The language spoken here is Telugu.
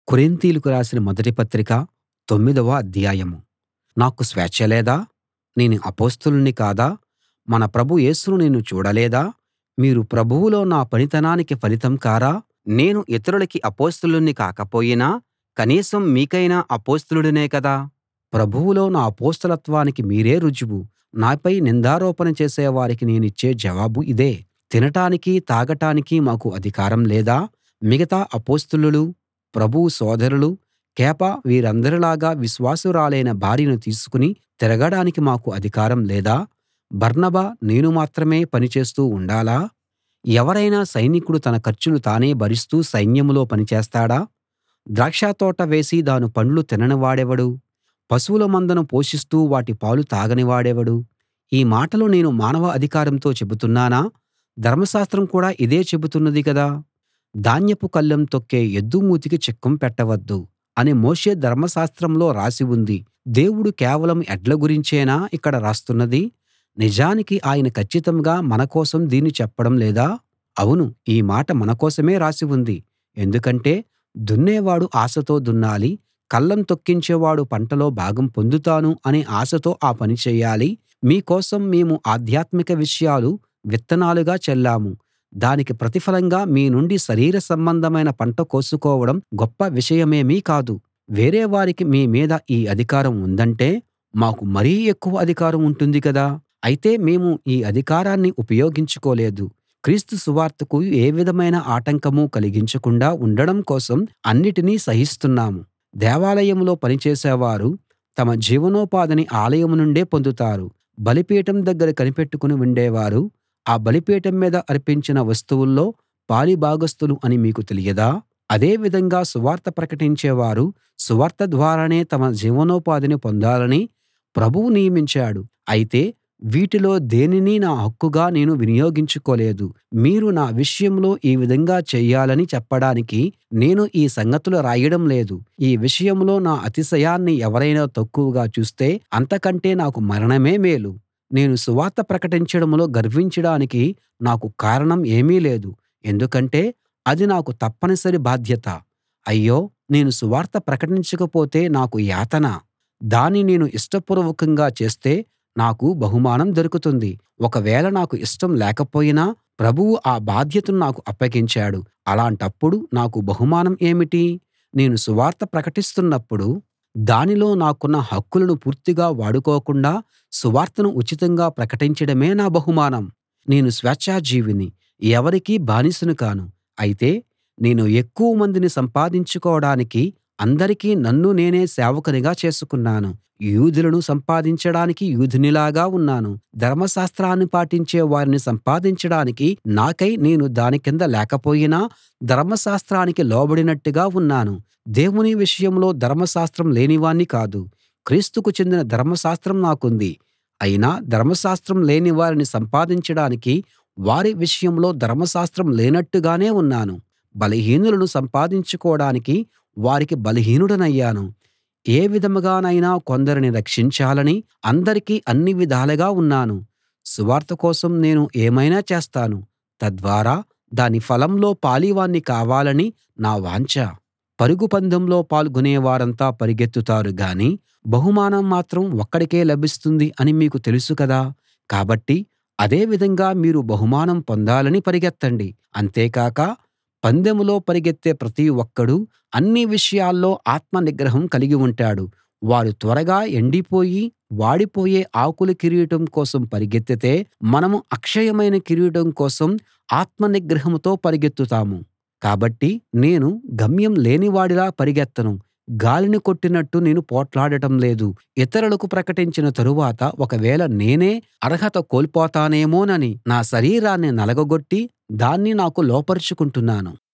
కొరింతీయులకు రాసిన మొదటి పత్రిక తొమ్మిదవ అధ్యాయం నాకు స్వేచ్ఛ లేదా నేను అపొస్తలుణ్ణి కాదా మన ప్రభు యేసును నేను చూడలేదా మీరు ప్రభువులో నా పనితనానికి ఫలితం కారా నేను ఇతరులకి అపొస్తలుణ్ణి కాకపోయినా కనీసం మీకైనా అపొస్తలుడినే కదా ప్రభువులో నా అపొస్తలత్వానికి మీరే రుజువు నాపై నిందారోపణ చేసే వారికి నేనిచ్చే జవాబు ఇదే తినటానికీ తాగటానికీ మాకు అధికారం లేదా మిగతా అపొస్తలులు ప్రభువు సోదరులు కేఫా వీరందరిలాగా విశ్వాసురాలైన భార్యను తీసుకుని తిరగడానికి మాకు అధికారం లేదా బర్నబా నేను మాత్రమే పని చేస్తూ ఉండాలా ఎవరైనా సైనికుడు తన ఖర్చులు తానే భరిస్తూ సైన్యంలో పని చేస్తాడా ద్రాక్షతోట వేసి దాని పండ్లు తినని వాడెవడు పశువుల మందను పోషిస్తూ వాటి పాలు తాగని వాడెవడు ఈ మాటలు నేను మానవ అధికారంతో చెబుతున్నానా ధర్మశాస్త్రం కూడా ఇదే చెబుతున్నది కదా ధాన్యపు కళ్ళెం తొక్కే ఎద్దు మూతికి చిక్కం పెట్టవద్దు అని మోషే ధర్మశాస్త్రంలో రాసి ఉంది దేవుడు కేవలం ఎడ్ల గురించేనా ఇక్కడ రాస్తున్నది నిజానికి ఆయన కచ్చితంగా మన కోసం దీన్ని చెప్పడం లేదా అవును ఈ మాట మన కోసమే రాసి ఉంది ఎందుకంటే దున్నేవాడు ఆశతో దున్నాలి కళ్ళం తొక్కించేవాడు పంటలో భాగం పొందుతాను అనే ఆశతో ఆ పని చెయ్యాలి మీ కోసం మేము ఆధ్యాత్మిక విషయాలు విత్తనాలుగా చల్లాము దానికి ప్రతిఫలంగా మీ నుండి శరీర సంబంధమైన పంట కోసుకోవడం గొప్ప విషయమేమీ కాదు వేరే వారికి మీ మీద ఈ అధికారం ఉందంటే మాకు మరీ ఎక్కువ అధికారం ఉంటుంది కదా అయితే మేము ఈ అధికారాన్ని ఉపయోగించుకోలేదు క్రీస్తు సువార్తకు ఏ విధమైన ఆటంకమూ కలిగించకుండా ఉండడం కోసం అన్నిటినీ సహిస్తున్నాము దేవాలయంలో పనిచేసేవారు తమ జీవనోపాధిని ఆలయం నుండే పొందుతారు బలిపీఠం దగ్గర కనిపెట్టుకుని ఉండేవారు ఆ బలిపీఠం మీద అర్పించిన వస్తువుల్లో పాలిభాగస్తులు అని మీకు తెలియదా అదే విధంగా సువార్త ప్రకటించేవారు సువార్త ద్వారానే తమ జీవనోపాధిని పొందాలని ప్రభువు నియమించాడు అయితే వీటిలో దేనినీ నా హక్కుగా నేను వినియోగించుకోలేదు మీరు నా విషయంలో ఈ విధంగా చెయ్యాలని చెప్పడానికి నేను ఈ సంగతులు రాయడం లేదు ఈ విషయంలో నా అతిశయాన్ని ఎవరైనా తక్కువగా చూస్తే అంతకంటే నాకు మరణమే మేలు నేను సువార్త ప్రకటించడంలో గర్వించడానికి నాకు కారణం ఏమీ లేదు ఎందుకంటే అది నాకు తప్పనిసరి బాధ్యత అయ్యో నేను సువార్త ప్రకటించకపోతే నాకు యాతన దాన్ని నేను ఇష్టపూర్వకంగా చేస్తే నాకు బహుమానం దొరుకుతుంది ఒకవేళ నాకు ఇష్టం లేకపోయినా ప్రభువు ఆ బాధ్యతను నాకు అప్పగించాడు అలాంటప్పుడు నాకు బహుమానం ఏమిటి నేను సువార్త ప్రకటిస్తున్నప్పుడు దానిలో నాకున్న హక్కులను పూర్తిగా వాడుకోకుండా సువార్తను ఉచితంగా ప్రకటించడమే నా బహుమానం నేను స్వేచ్ఛాజీవిని ఎవరికీ బానిసను కాను అయితే నేను ఎక్కువ మందిని సంపాదించుకోడానికి అందరికీ నన్ను నేనే సేవకునిగా చేసుకున్నాను యూదులను సంపాదించడానికి యూదునిలాగా ఉన్నాను ధర్మశాస్త్రాన్ని పాటించే వారిని సంపాదించడానికి నాకై నేను దాని కింద లేకపోయినా ధర్మశాస్త్రానికి లోబడినట్టుగా ఉన్నాను దేవుని విషయంలో ధర్మశాస్త్రం లేనివాణ్ణి కాదు క్రీస్తుకు చెందిన ధర్మశాస్త్రం నాకుంది అయినా ధర్మశాస్త్రం లేని వారిని సంపాదించడానికి వారి విషయంలో ధర్మశాస్త్రం లేనట్టుగానే ఉన్నాను బలహీనులను సంపాదించుకోడానికి వారికి బలహీనుడనయ్యాను ఏ విధంగానైనా కొందరిని రక్షించాలని అందరికీ అన్ని విధాలుగా ఉన్నాను సువార్త కోసం నేను ఏమైనా చేస్తాను తద్వారా దాని ఫలంలో పాలివాణ్ణి కావాలని నా వాంఛ పరుగు పందెంలో పాల్గొనే వారంతా పరిగెత్తుతారు గాని బహుమానం మాత్రం ఒక్కడికే లభిస్తుంది అని మీకు తెలుసు కదా కాబట్టి అదే విధంగా మీరు బహుమానం పొందాలని పరిగెత్తండి అంతేకాక పందెంలో పరిగెత్తే ప్రతి ఒక్కడూ అన్ని విషయాల్లో ఆత్మ నిగ్రహం కలిగి ఉంటాడు వారు త్వరగా ఎండిపోయి వాడిపోయే ఆకుల కిరీటం కోసం పరిగెత్తితే మనం అక్షయమైన కిరీటం కోసం ఆత్మ నిగ్రహంతో పరిగెత్తుతాము కాబట్టి నేను గమ్యం లేనివాడిలా పరిగెత్తను గాలిని కొట్టినట్టు నేను పోట్లాడటం లేదు ఇతరులకు ప్రకటించిన తరువాత ఒకవేళ నేనే అర్హత కోల్పోతానేమోనని నా శరీరాన్ని నలగగొట్టి దాన్ని నాకు లోపరుచుకుంటున్నాను